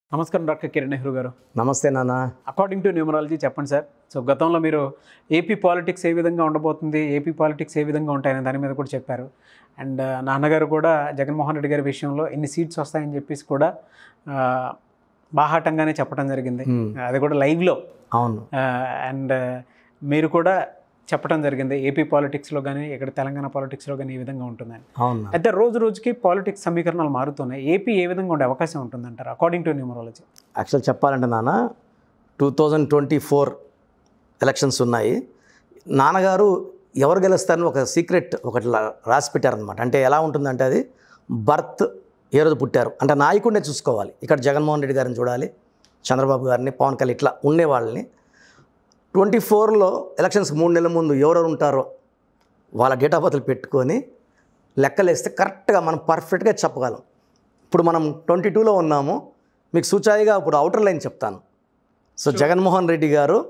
నమస్కారం డాక్టర్ కిరణ్ నెహ్రూ గారు నమస్తే నాన్న అకార్డింగ్ టు న్యూమరాలజీ చెప్పండి సార్ సో గతంలో మీరు ఏపీ పాలిటిక్స్ ఏ విధంగా ఉండబోతుంది ఏపీ పాలిటిక్స్ ఏ విధంగా ఉంటాయని దాని మీద కూడా చెప్పారు అండ్ నాన్నగారు కూడా జగన్మోహన్ రెడ్డి గారి విషయంలో ఎన్ని సీట్స్ వస్తాయని చెప్పేసి కూడా ఆ, బాహాటంగానే చెప్పడం జరిగింది Hmm. అది కూడా లైవ్లో అవును అండ్ మీరు కూడా చెప్పడం జరిగింది ఏపీ పాలిటిక్స్లో కానీ ఇక్కడ తెలంగాణ పాలిటిక్స్లో కానీ ఈ విధంగా ఉంటుందని అవును నాన్న. అయితే రోజు రోజుకి పాలిటిక్స్ సమీకరణాలు మారుతున్నాయి ఏపీ ఏ విధంగా ఉండే అవకాశం ఉంటుందంటారు అకార్డింగ్ టు న్యూమరాలజీ యాక్చువల్ చెప్పాలంటే నాన్న two thousand twenty four elections ఉన్నాయి నాన్నగారు ఎవరు గెలుస్తారని ఒక సీక్రెట్ ఒకటి లా- రాసి పెట్టారనమాట అంటే ఎలా ఉంటుందంటే అది బర్త్ ఏ రోజు పుట్టారు అంటే నాయకుడినే చూసుకోవాలి ఇక్కడ జగన్మోహన్ రెడ్డి గారిని చూడాలి చంద్రబాబు గారిని పవన్ కళ్యాణ్ ఇట్లా ఉండే వాళ్ళని ట్వంటీ ఫోర్లో ఎలక్షన్స్ మూడు నెలల ముందు ఎవరెవరు ఉంటారో వాళ్ళ డేట్ ఆఫ్ బర్త్లు పెట్టుకొని లెక్కలేస్తే కరెక్ట్గా మనం పర్ఫెక్ట్గా చెప్పగలం ఇప్పుడు మనం ట్వంటీ టూలో ఉన్నాము మీకు సూచాయిగా ఇప్పుడు అవుటర్ లైన్ చెప్తాను సో జగన్మోహన్ రెడ్డి గారు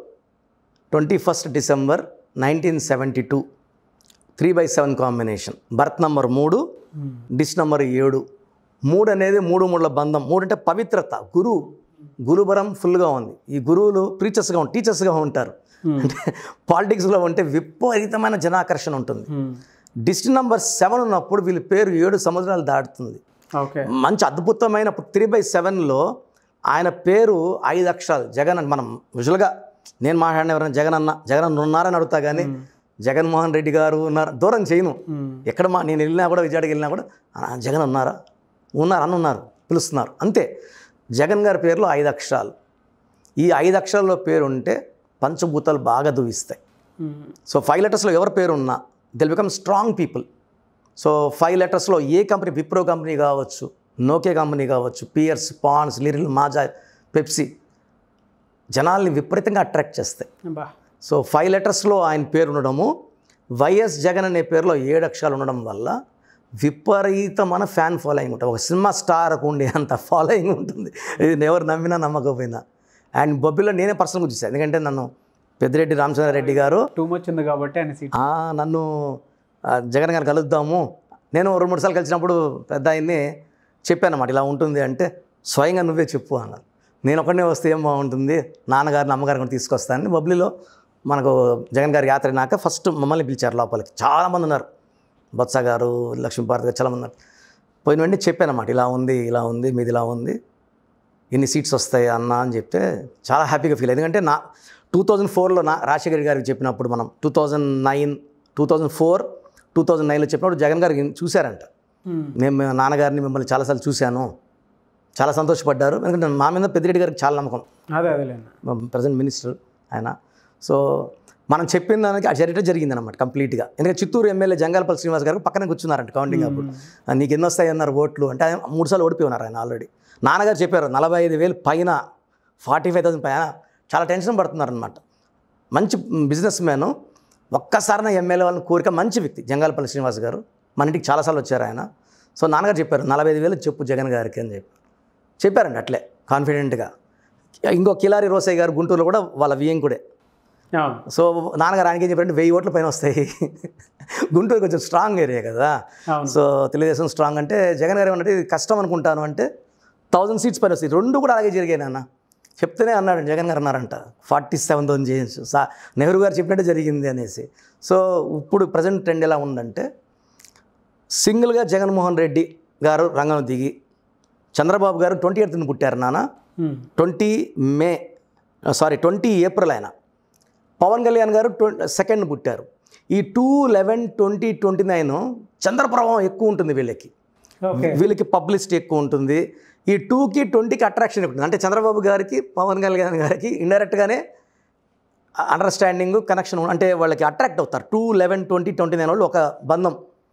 twenty first December nineteen seventy two three by seven combination birth number మూడు డిస్ నంబర్ ఏడు మూడు అనేది మూడు మూడుల బంధం మూడు అంటే పవిత్రత గురువు గురుబరం ఫుల్గా ఉంది ఈ గురువులు ప్రీచర్స్గా టీచర్స్గా ఉంటారు అంటే పాలిటిక్స్లో ఉంటే విపరీతమైన జనాకర్షణ ఉంటుంది డిస్ట్ నంబర్ సెవెన్ ఉన్నప్పుడు వీళ్ళ పేరు ఏడు సముద్రాలు దాటుతుంది ఓకే మంచి అద్భుతమైన త్రీ బై సెవెన్లో ఆయన పేరు ఐదు అక్షరాలు జగన్ అని మనం విజువల్గా నేను మాట్లాడిన ఎవరైనా జగన్ అన్న జగన్ అన్న ఉన్నారని అడుగుతా కానీ జగన్మోహన్ రెడ్డి గారు ఉన్నారు దూరం చేయను ఎక్కడ మా నేను వెళ్ళినా కూడా విజయవాడకి వెళ్ళినా కూడా "ఆ, జగన్ ఉన్నారా ఉన్నారు అన్న ఉన్నారు పిలుస్తున్నారు అంతే జగన్ గారి పేరులో ఐదు అక్షరాలు ఈ ఐదు అక్షరాల్లో పేరు ఉంటే పంచభూతాలు బాగా దువిస్తాయి సో ఫైవ్ లెటర్స్లో ఎవరి పేరు ఉన్నా they'll become strong people so five లెటర్స్లో ఏ కంపెనీ విప్రో కంపెనీ కావచ్చు నోకే కంపెనీ కావచ్చు Pears Pond's Liril Maaza Pepsi జనాల్ని విపరీతంగా అట్రాక్ట్ చేస్తాయి బా సో ఫైవ్ లెటర్స్లో ఆయన పేరు ఉండడము వైఎస్ జగన్ అనే పేరులో ఏడు అక్షరాలు ఉండడం వల్ల విపరీతమైన ఫ్యాన్ ఫాలోయింగ్ ఉంటుంది ఒక సినిమా స్టార్కు ఉండే అంత ఫాలోయింగ్ ఉంటుంది ఇది ఎవరు నమ్మినా నమ్మకపోయినా అండ్ బొబ్బిలో నేనే పర్సనల్గా చూసాను ఎందుకంటే నన్ను పెద్దిరెడ్డి రామచంద్రారెడ్డి గారు టూ మచ్ ఉంది కాబట్టి ఆయన సీట్ "ఆ, నన్ను ఆ, జగన్ గారు కలుద్దాము నేను రెండు మూడు సార్లు కలిసినప్పుడు పెద్ద ఆయన్ని చెప్పాను అన్నమాట ఇలా ఉంటుంది అంటే స్వయంగా నువ్వే చెప్పు అన్నారు నేను ఒకనే వస్తే ఏం బాగుంటుంది నాన్నగారిని అమ్మగారిని కూడా తీసుకొస్తానని బబ్లీలో మనకు జగన్ గారి యాత్ర అయినాక ఫస్ట్ మమ్మల్ని పిలిచారు లోపలికి చాలామంది ఉన్నారు బొత్స గారు లక్ష్మీభారతి గారు చాలామంది ఉన్నారు పోయిన వెంటనే చెప్పాను అన్నమాట ఇలా ఉంది ఇలా ఉంది మీది ఇలా ఉంది ఎన్ని సీట్స్ వస్తాయి అన్న అని చెప్తే చాలా హ్యాపీగా ఫీల్ ఎందుకంటే నా టూ థౌజండ్ ఫోర్లో నా రాజశేఖర్ గారికి చెప్పినప్పుడు మనం two thousand nine two thousand four two thousand నైన్లో చెప్పినప్పుడు జగన్ గారికి చూశారంట మేము మా నాన్నగారిని మిమ్మల్ని చాలాసార్లు చూశాను చాలా సంతోషపడ్డారు ఎందుకంటే మా మీద పెద్దిరెడ్డి గారికి చాలా నమ్మకం అదే అదేలేండి ప్రజెంట్ మినిస్టర్ ఆయన సో మనం చెప్పిన దానికి ఆ జరిగితే జరిగింది అనమాట కంప్లీట్గా ఎందుకంటే చిత్తూరు ఎమ్మెల్యే జంగాలపల్లి శ్రీనివాస్ గారు పక్కనే కూర్చున్నారంట కౌంటింగ్ అప్పుడు "ఆ, నీకు ఎన్ని వస్తాయి అన్నారు ఓట్లు అంటే ఆయన మూడు సార్లు ఓడిపోయి ఉన్నారు ఆయన ఆల్రెడీ నాన్నగారు చెప్పారు నలభై ఐదు వేలు పైన ఫార్టీ ఫైవ్ థౌసండ్ పైన చాలా టెన్షన్ పడుతున్నారనమాట మంచి బిజినెస్ మ్యాన్ ఒక్కసారిన ఎమ్మెల్యే వాళ్ళని కోరిక మంచి వ్యక్తి జంగాలపల్లి శ్రీనివాస్ గారు మన ఇంటికి చాలాసార్లు వచ్చారు ఆయన సో నాన్నగారు చెప్పారు నలభై ఐదు వేలు చెప్పు జగన్ గారికి అని చెప్పి చెప్పారండి అట్లే కాన్ఫిడెంట్గా ఇంకో కిలారి రోసయ్య గారు గుంటూరులో కూడా వాళ్ళ వియ్యంకుడే అవును సో నాన్నగారు ఆయనకి ఏం చెప్పారంటే వెయ్యి ఓట్ల పైన వస్తాయి గుంటూరు కొంచెం స్ట్రాంగ్ ఏరియా కదా అవును సో తెలుగుదేశం స్ట్రాంగ్ అంటే జగన్ గారు ఏమన్నట్టు ఇది కష్టం అనుకుంటాను అంటే థౌజండ్ సీట్స్ పైన వస్తాయి రెండు కూడా అలాగే జరిగాయి నాన్న చెప్తేనే అన్నాడు జగన్ గారు అన్నారంట ఫార్టీ సెవెన్ థౌసండ్ చేయొచ్చు సా నెహ్రూ గారు చెప్పినట్టే జరిగింది అనేసి సో ఇప్పుడు ప్రజెంట్ ట్రెండ్ ఎలా ఉందంటే సింగిల్గా జగన్మోహన్ రెడ్డి గారు రంగం దిగి చంద్రబాబు గారు ట్వంటీ ఎయిత్ని పుట్టారు నాన్న Hmm. Twenty May sorry twenty April ఆయన పవన్ కళ్యాణ్ గారు ట్వంటీ సెకండ్ పుట్టారు ఈ two eleven twenty twenty nine చంద్రప్రభావం ఎక్కువ ఉంటుంది వీళ్ళకి ఓకే వీళ్ళకి పబ్లిసిటీ ఎక్కువ ఉంటుంది ఈ టూకి ట్వంటీకి అట్రాక్షన్ ఎక్కువ ఉంటుంది అంటే చంద్రబాబు గారికి పవన్ కళ్యాణ్ గారికి ఇండైరెక్ట్గానే అండర్స్టాండింగ్ కనెక్షన్ అంటే వాళ్ళకి అట్రాక్ట్ అవుతారు two eleven twenty twenty nine వాళ్ళు ఒక బంధం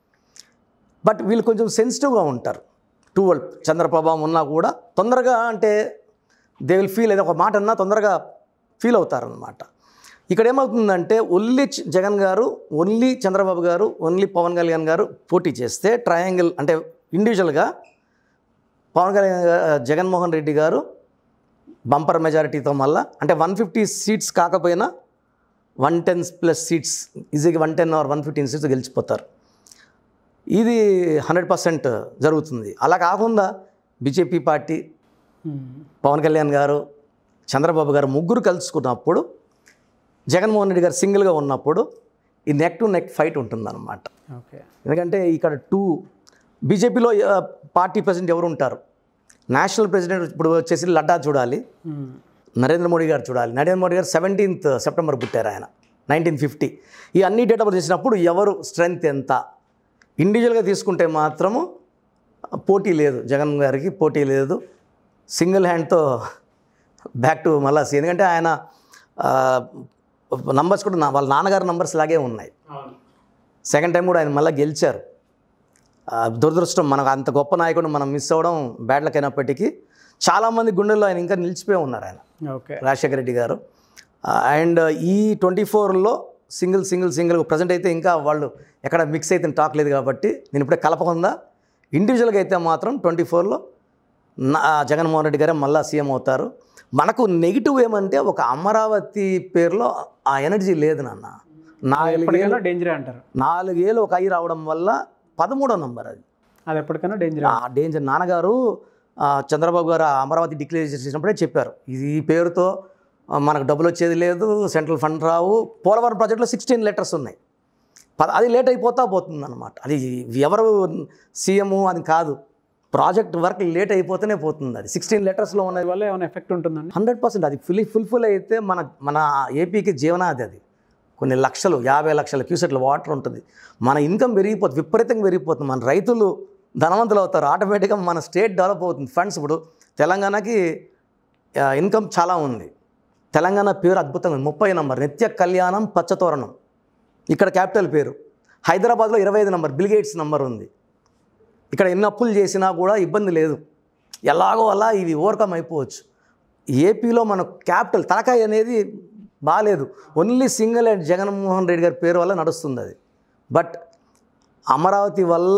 బట్ వీళ్ళు కొంచెం సెన్సిటివ్గా ఉంటారు ట్వెల్వ్ చంద్రప్రభావం ఉన్నా కూడా తొందరగా అంటే దే విల్ ఫీల్ ఏదో ఒక మాట అన్నా తొందరగా ఫీల్ అవుతారనమాట ఇక్కడ ఏమవుతుందంటే ఓన్లీ చ- జగన్ గారు ఓన్లీ చంద్రబాబు గారు ఓన్లీ పవన్ కళ్యాణ్ గారు పోటీ చేస్తే ట్రయాంగిల్ అంటే ఇండివిజువల్గా పవన్ కళ్యాణ్ గా- జగన్మోహన్ రెడ్డి గారు బంపర్ మెజారిటీతో మళ్ళా అంటే వన్ ఫిఫ్టీ సీట్స్ కాకపోయినా వన్ టెన్ ప్లస్ సీట్స్ ఈజీగా one ten or one fifteen seats గెలిచిపోతారు ఇది హండ్రెడ్ పర్సెంట్ జరుగుతుంది అలా కాకుండా బీజేపీ పార్టీ పవన్ కళ్యాణ్ గారు చంద్రబాబు గారు ముగ్గురు కలుసుకున్నప్పుడు జగన్మోహన్ రెడ్డి గారు సింగిల్గా ఉన్నప్పుడు ఈ నెక్ టు నెక్ ఫైట్ ఉంటుందన్నమాట ఓకే ఎందుకంటే ఇక్కడ టూ బీజేపీలో ఆ, పార్టీ ప్రెసిడెంట్ ఎవరు ఉంటారు నేషనల్ ప్రెసిడెంట్ ఇప్పుడు వచ్చేసి లడ్డా చూడాలి నరేంద్ర మోడీ గారు చూడాలి నరేంద్ర మోడీ గారు సెవెంటీన్త్ సెప్టెంబర్ పుట్టారు ఆయన నైన్టీన్ ఫిఫ్టీ ఈ అన్ని డేట్ ఆఫ్ బర్త్ చేసినప్పుడు ఎవరు స్ట్రెంగ్త్ ఎంత ఇండివిజువల్గా తీసుకుంటే మాత్రము పోటీ లేదు జగన్ గారికి పోటీ లేదు సింగిల్ హ్యాండ్తో బ్యాక్ టు మళ్ళా సీ ఎందుకంటే ఆయన నంబర్స్ కూడా నా- వాళ్ళ నాన్నగారి నంబర్స్ లాగే ఉన్నాయి సెకండ్ టైం కూడా ఆయన మళ్ళీ గెలిచారు ఆ, దురదృష్టం మనకు అంత గొప్ప నాయకుడు మనం మిస్ అవ్వడం బ్యాడ్ లక్ అయినప్పటికీ చాలామంది గుండెల్లో ఆయన ఇంకా నిలిచిపోయి ఉన్నారు ఆయన ఓకే రాజశేఖర రెడ్డి గారు అండ్ ఈ ట్వంటీ ఫోర్లో సింగిల్ సింగిల్ సింగిల్ ప్రజెంట్ అయితే ఇంకా వాళ్ళు ఎక్కడ మిక్స్ అయితే టాక్ లేదు కాబట్టి నేను ఇప్పుడే కలపకుండా ఇండివిజువల్గా అయితే మాత్రం ట్వంటీ ఫోర్లో నా జగన్మోహన్ రెడ్డి గారే మళ్ళీ సీఎం అవుతారు మనకు నెగిటివ్ ఏమంటే ఒక అమరావతి పేరులో ఆ ఎనర్జీ లేదు నాన్న నాలుగేళ్ళు ఎప్పటికైనా డేంజరే అంటారు నాలుగేళ్ళు ఒక ఐ రావడం వల్ల పదమూడో నంబర్ అది అది ఎప్పటికైనా డేంజర్ ఆ డేంజర్ నాన్నగారు ఆ, చంద్రబాబు గారు ఆ అమరావతి డిక్లేర్ చేసినప్పుడే చెప్పారు ఇది ఈ పేరుతో ఆ, మనకు డబ్బులు వచ్చేది లేదు సెంట్రల్ ఫండ్ రావు పోలవరం ప్రాజెక్టులో సిక్స్టీన్ లెటర్స్ ఉన్నాయి పద అది లేట్ అయిపోతా పోతుంది అనమాట అది ఎవరు సీఎం అది కాదు ప్రాజెక్ట్ వర్క్ లేట్ అయిపోతేనే పోతుంది అది సిక్స్టీన్ లెటర్స్లో ఉన్నది వల్ల ఏమైనా ఎఫెక్ట్ ఉంటుందండి హండ్రెడ్ పర్సెంట్ అది ఫుల్ ఫుల్ఫిల్ అయితే మన మన ఏపీకి జీవనాది అది కొన్ని లక్షలు యాభై లక్షల క్యూసెట్ల వాటర్ ఉంటుంది మన ఇన్కమ్ పెరిగిపోతుంది విపరీతంగా పెరిగిపోతుంది మన రైతులు ధనవంతులు అవుతారు ఆటోమేటిక్గా మన స్టేట్ డెవలప్ అవుతుంది ఫండ్స్ ఇప్పుడు తెలంగాణకి ఆ, ఇన్కమ్ చాలా ఉంది తెలంగాణ పేరు అద్భుతంగా ఉంది ముప్పై నంబర్ నిత్య కళ్యాణం పచ్చతోరణం ఇక్కడ క్యాపిటల్ పేరు హైదరాబాద్లో ఇరవై ఐదు నంబర్ బిల్గేట్స్ నంబర్ ఉంది ఇక్కడ ఎన్ని అప్పులు చేసినా కూడా ఇబ్బంది లేదు ఎలాగో అలా ఇవి ఓవర్కమ్ అయిపోవచ్చు ఏపీలో మన క్యాపిటల్ తలకాయ అనేది బాగాలేదు only single and Jaganmohan Reddy గారి పేరు వల్ల నడుస్తుంది అది బట్ అమరావతి వల్ల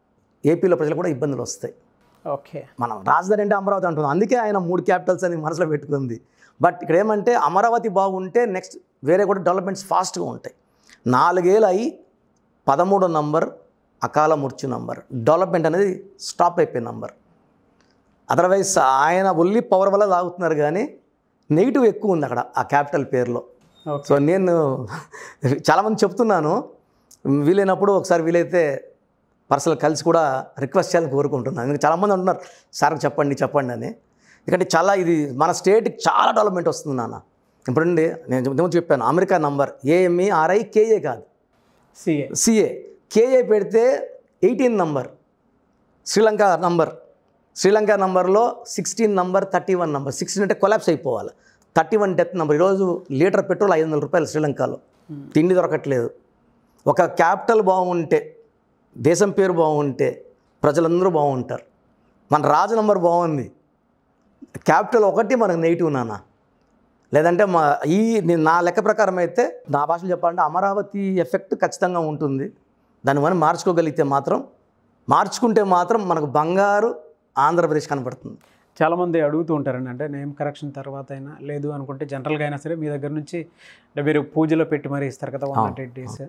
ఏపీలో ప్రజలు కూడా ఇబ్బందులు వస్తాయి ఓకే మనం రాజధాని అంటే అమరావతి అంటున్నాం అందుకే ఆయన మూడు క్యాపిటల్స్ అని మనసులో పెట్టుకుంది బట్ ఇక్కడ ఏమంటే అమరావతి బాగుంటే నెక్స్ట్ వేరే కూడా డెవలప్మెంట్స్ ఫాస్ట్గా ఉంటాయి నాలుగేళ్ళు అయి పదమూడో నంబర్ అకాల మృత్యు నంబర్ డెవలప్మెంట్ అనేది స్టాప్ అయిపోయిన నంబర్ అదర్వైజ్ ఆయన ఒల్లి పవర్ వల్ల తాగుతున్నారు కానీ నెగిటివ్ ఎక్కువ ఉంది అక్కడ ఆ క్యాపిటల్ పేరులో ఓకే సో నేను చాలామంది చెప్తున్నాను వీలైనప్పుడు ఒకసారి వీలైతే పర్సనల్ కలిసి కూడా రిక్వెస్ట్ చేయాలని కోరుకుంటున్నాను ఎందుకంటే చాలామంది అంటున్నారు సార్ చెప్పండి చెప్పండి అని ఎందుకంటే చాలా ఇది మన స్టేట్కి చాలా డెవలప్మెంట్ వస్తుంది నాన్న ఇప్పుడండి నేను ఇంతకుముందు చెప్పాను America number AME RI KA కాదు సిఏ సిఏ కేఏ పెడితే eighteen number Sri Lanka number Sri Lanka నంబర్లో sixteen number thirty one number sixteen అంటే కొలాప్స్ అయిపోవాలి థర్టీ వన్ డెత్ నంబర్ ఈరోజు లీటర్ పెట్రోల్ ఐదు వందల రూపాయలు శ్రీలంకలో తిండి దొరకట్లేదు ఒక క్యాపిటల్ బాగుంటే దేశం పేరు బాగుంటే ప్రజలందరూ బాగుంటారు మన రాజు నంబర్ బాగుంది క్యాపిటల్ ఒకటి మనకు నెగిటివ్ నాన్న లేదంటే మా ఈ నేను నా లెక్క ప్రకారం అయితే నా భాషలో చెప్పాలంటే అమరావతి ఎఫెక్ట్ ఖచ్చితంగా ఉంటుంది దాన్ని మనం మార్చుకోగలిగితే మాత్రం మార్చుకుంటే మాత్రం మనకు బంగారు ఆంధ్రప్రదేశ్ కనపడుతుంది చాలామంది అడుగుతూ ఉంటారండి అంటే నేమ్ కరెక్షన్ తర్వాత అయినా లేదు అనుకుంటే జనరల్గా అయినా సరే మీ దగ్గర నుంచి అంటే మీరు పూజలో పెట్టి మరీ ఇస్తారు కదా వన్ నాట్ ఎయిట్ డేస్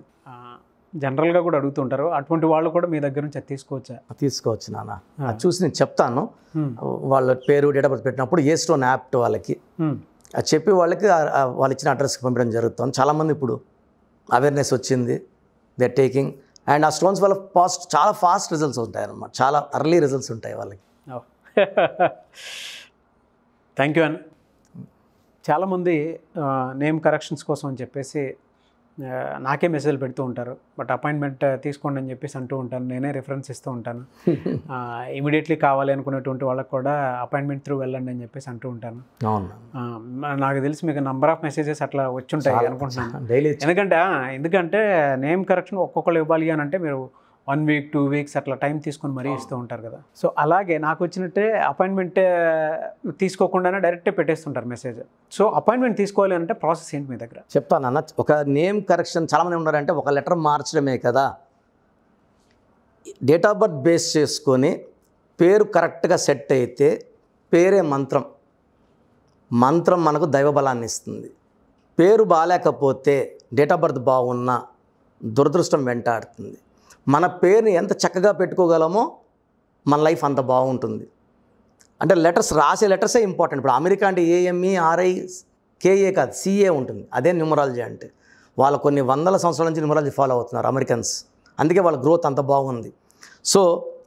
జనరల్గా కూడా అడుగుతుంటారు అటువంటి వాళ్ళు కూడా మీ దగ్గర నుంచి అది తీసుకోవచ్చా తీసుకోవచ్చు నాన్న అది చూసి నేను చెప్తాను Hmm. వాళ్ళ పేరు డేట్ ఆఫ్ బర్త్ పెట్టినప్పుడు ఏ స్టోన్ యాప్ట్ వాళ్ళకి Hmm. అది చెప్పి వాళ్ళకి ఆ- ఆ వాళ్ళు ఇచ్చిన అడ్రస్కి పంపించడం జరుగుతుంది చాలామంది ఇప్పుడు అవేర్నెస్ వచ్చింది దే టేకింగ్ అండ్ ఆ స్టోన్స్ వల్ల ఫాస్ట్ చాలా ఫాస్ట్ రిజల్ట్స్ ఉంటాయి అన్నమాట చాలా అర్లీ రిజల్ట్స్ ఉంటాయి వాళ్ళకి థ్యాంక్ యూ అన్న చాలామంది నేమ్ కరెక్షన్స్ కోసం అని చెప్పేసి ఆ, నాకే మెసేజ్ పెడుతూ ఉంటారు బట్ అపాయింట్మెంట్ తీసుకోండి అని చెప్పేసి అంటూ ఉంటాను నేనే రిఫరెన్స్ ఇస్తూ ఉంటాను ఇమీడియట్లీ కావాలి అనుకునేటువంటి వాళ్ళకి కూడా అపాయింట్మెంట్ త్రూ వెళ్ళండి అని చెప్పేసి అంటూ ఉంటాను అవును ఆ, మ- నాకు తెలిసి మీకు నంబర్ ఆఫ్ మెసేజెస్ అట్లా వచ్చి ఉంటాయి అనుకుంటున్నాను డైలీ ఎందుకంటే ఆ, ఎందుకంటే నేమ్ కరెక్షన్ ఒక్కొక్కరు ఇవ్వాలి అని అంటే మీరు వన్ వీక్ టూ వీక్స్ అట్లా టైం తీసుకొని మరీ ఇస్తూ ఉంటారు కదా సో అలాగే నాకు వచ్చినట్టే అపాయింట్మెంట్ తీసుకోకుండానే డైరెక్టే పెట్టేస్తుంటారు మెసేజ్ సో అపాయింట్మెంట్ తీసుకోవాలి అంటే ప్రాసెస్ ఏంటి మీ దగ్గర చెప్తాను అన్న ఒక నేమ్ కరెక్షన్ చాలామంది ఉన్నారంటే ఒక లెటర్ మార్చడమే కదా డేట్ ఆఫ్ బర్త్ బేస్ చేసుకొని పేరు కరెక్ట్గా సెట్ అయితే పేరే మంత్రం మంత్రం మనకు దైవబలాన్ని ఇస్తుంది పేరు బాగాలేకపోతే డేట్ ఆఫ్ బర్త్ బాగున్నా దురదృష్టం వెంటాడుతుంది మన పేరుని ఎంత చక్కగా పెట్టుకోగలమో మన లైఫ్ అంత బాగుంటుంది అంటే లెటర్స్ రాసే లెటర్సే ఇంపార్టెంట్ ఇప్పుడు అమెరికా అంటే ఏఎంఈ ఆర్ఐ కేఏ కాదు సిఏ ఉంటుంది అదే న్యూమరాలజీ అంటే వాళ్ళు కొన్ని వందల సంవత్సరాల నుంచి న్యూమరాలజీ ఫాలో అవుతున్నారు అమెరికన్స్ అందుకే వాళ్ళ గ్రోత్ అంత బాగుంది సో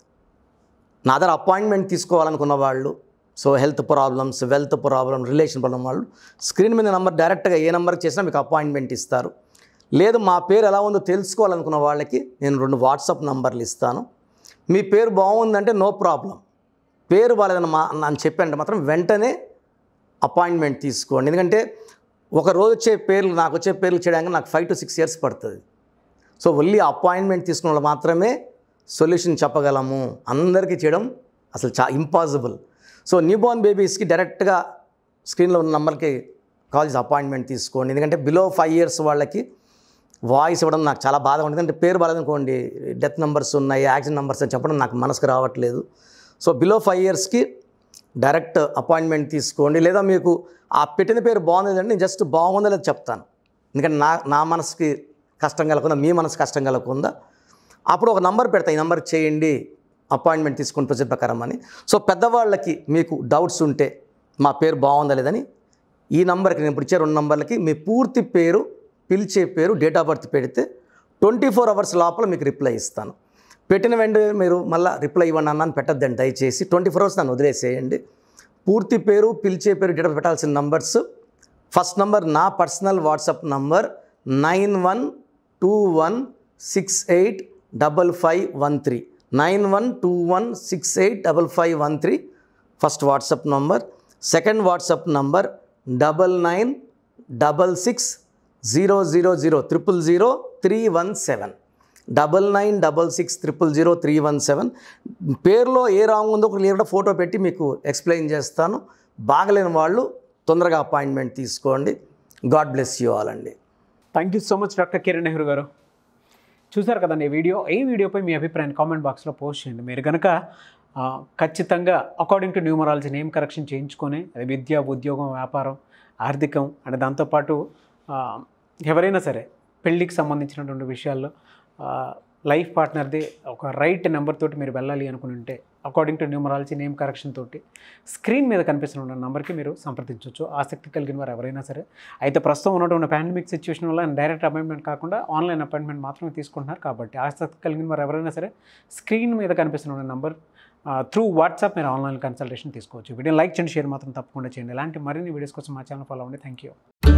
నా దగ్గర అపాయింట్మెంట్ తీసుకోవాలనుకున్న వాళ్ళు so health problems wealth problem relation problem వాళ్ళు స్క్రీన్ మీద నెంబర్ డైరెక్ట్గా ఏ నెంబర్కి చేసినా మీకు అపాయింట్మెంట్ ఇస్తారు లేదు మా పేరు ఎలా ఉందో తెలుసుకోవాలనుకున్న వాళ్ళకి నేను రెండు వాట్సాప్ నంబర్లు ఇస్తాను మీ పేరు బాగుందంటే నో ప్రాబ్లం పేరు బాగాలేదని మా అని చెప్పంటే మాత్రం వెంటనే అపాయింట్మెంట్ తీసుకోండి ఎందుకంటే ఒక రోజు వచ్చే పేర్లు నాకు వచ్చే పేర్లు చేయడానికి నాకు ఫైవ్ టు సిక్స్ ఇయర్స్ పడుతుంది సో ఓన్లీ అపాయింట్మెంట్ తీసుకున్న వాళ్ళు మాత్రమే సొల్యూషన్ చెప్పగలము అందరికీ చేయడం అసలు చా ఇంపాసిబుల్ సో న్యూబార్న్ బేబీస్కి డైరెక్ట్గా స్క్రీన్లో ఉన్న నెంబర్కి కాల్ చేసి అపాయింట్మెంట్ తీసుకోండి ఎందుకంటే బిలో ఫైవ్ ఇయర్స్ వాళ్ళకి వాయిస్ ఇవ్వడం నాకు చాలా బాధగా ఉంటుంది అంటే పేరు బాగాలేదనుకోండి డెత్ నెంబర్స్ ఉన్నాయి యాక్సిడెంట్ నెంబర్స్ అని చెప్పడం నాకు మనసుకు రావట్లేదు సో బిలో ఫైవ్ ఇయర్స్కి డైరెక్ట్ అపాయింట్మెంట్ తీసుకోండి లేదా మీకు ఆ పెట్టిన పేరు బాగుంది అంటే నేను జస్ట్ బాగుందో లేదో చెప్తాను ఎందుకంటే నా నా మనసుకి కష్టం కలగకుండా మీ మనసు కష్టం కలగకుండా అప్పుడు ఒక నంబర్ పెడతా ఈ నెంబర్ చేయండి అపాయింట్మెంట్ తీసుకుని ప్రొసీజర్ ప్రకారం అని సో పెద్దవాళ్ళకి మీకు డౌట్స్ ఉంటే మా పేరు బాగుందా లేదని ఈ నంబర్కి నేను ఇప్పుడు ఇచ్చే రెండు నంబర్లకి మీ పూర్తి పేరు పిలిచే పేరు డేట్ ఆఫ్ బర్త్ పెడితే ట్వంటీ ఫోర్ అవర్స్ లోపల మీకు రిప్లై ఇస్తాను పెట్టిన వెంటనే మీరు మళ్ళీ రిప్లై ఇవ్వండి అన్నాను పెట్టద్దండి దయచేసి ట్వంటీ ఫోర్ అవర్స్ నన్ను వదిలేసేయండి పూర్తి పేరు పిలిచే పేరు డేట్ ఆఫ్ పెట్టాల్సిన నంబర్స్ ఫస్ట్ నంబర్ నా personal WhatsApp number nine one two one six eight double five one three nine one two one six eight double five one three first WhatsApp number second WhatsApp number double nine double six zero zero zero triple zero three one seven double nine double six triple zero three one seven పేరులో ఏ wrong ఉందో ఒక క్లియర్గా photo పెట్టి మీకు explain చేస్తాను బాగలేని వాళ్ళు తొందరగా అపాయింట్మెంట్ తీసుకోండి గాడ్ బ్లెస్ యూ ఆల్ అండి thank you so much doctor Kiran Nehru గారు చూసారు కదండి ఈ వీడియో ఈ వీడియోపై మీ అభిప్రాయాన్ని కామెంట్ బాక్స్లో పోస్ట్ చేయండి మీరు కనుక ఆ, ఖచ్చితంగా according to numerology name correction చేయించుకొని అది విద్య ఉద్యోగం వ్యాపారం ఆర్థికం అండ్ దాంతోపాటు ఆ, ఎవరైనా సరే పెళ్ళికి సంబంధించినటువంటి విషయాల్లో ఆ, లైఫ్ పార్ట్నర్ది ఒక రైట్ నెంబర్ తోటి మీరు వెళ్ళాలి అనుకుని ఉంటే according to numerology name correction తోటి స్క్రీన్ మీద కనిపిస్తున్న నెంబర్కి మీరు సంప్రదించవచ్చు ఆసక్తి కలిగిన వారు ఎవరైనా సరే అయితే ప్రస్తుతం ఉన్నటువంటి పాండమిక్ సిచ్యువేషన్ వల్ల డైరెక్ట్ అపాయింట్మెంట్ కాకుండా ఆన్లైన్ అపాయింట్మెంట్ మాత్రమే తీసుకుంటున్నారు కాబట్టి ఆసక్తి కలిగిన వారు ఎవరైనా సరే స్క్రీన్ మీద కనిపిస్తున్న నెంబర్ త్రూ వాట్సాప్ మీరు ఆన్లైన్ కన్సల్టేషన్ తీసుకోవచ్చు వీడియో లైక్ చేయండి షేర్ మాత్రం తప్పకుండా చేయండి ఇలాంటి మరిన్ని వీడియోస్ కోసం మా ఛానల్ ఫాలో అవ్వండి థ్యాంక్ యూ